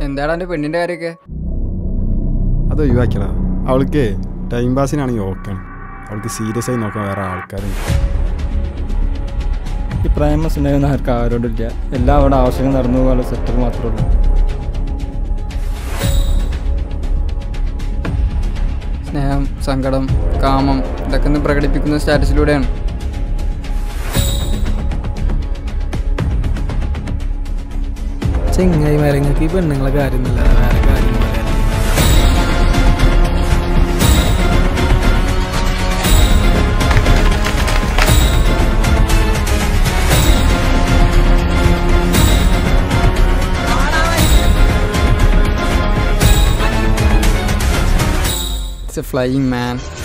എന്താടാ എൻ്റെ പെണ്ണിൻ്റെ കാര്യമൊക്കെ അത് ഒഴിവാക്കിയടാ അവൾക്ക് ടൈം പാസിനാണെങ്കിൽ ഓക്കെയാണ് അവൾക്ക് സീരിയസ് ആയി നോക്കാൻ വേറെ ആൾക്കാരുണ്ട് ഈ പ്രേമ സ്നേഹം ആർക്ക് ആരോടില്ല എല്ലാം അവിടെ ആവശ്യങ്ങൾ നടന്നു പോകാനുള്ള സെറ്റപ്പ് മാത്രമേ ഉള്ളൂ സ്നേഹം സങ്കടം കാമം ഇതൊക്കെ ഒന്ന് പ്രകടിപ്പിക്കുന്ന സ്റ്റാറ്റസിലൂടെയാണ് ചെങ്ങായി മരങ്ങൾക്ക് ഈ പെണ്ണുങ്ങളെ കാര്യമൊന്നുമില്ല വേറെ കാര്യം പറയാൻ ഇറ്റ്സ് എ ഫ്ലൈയിങ് മാൻ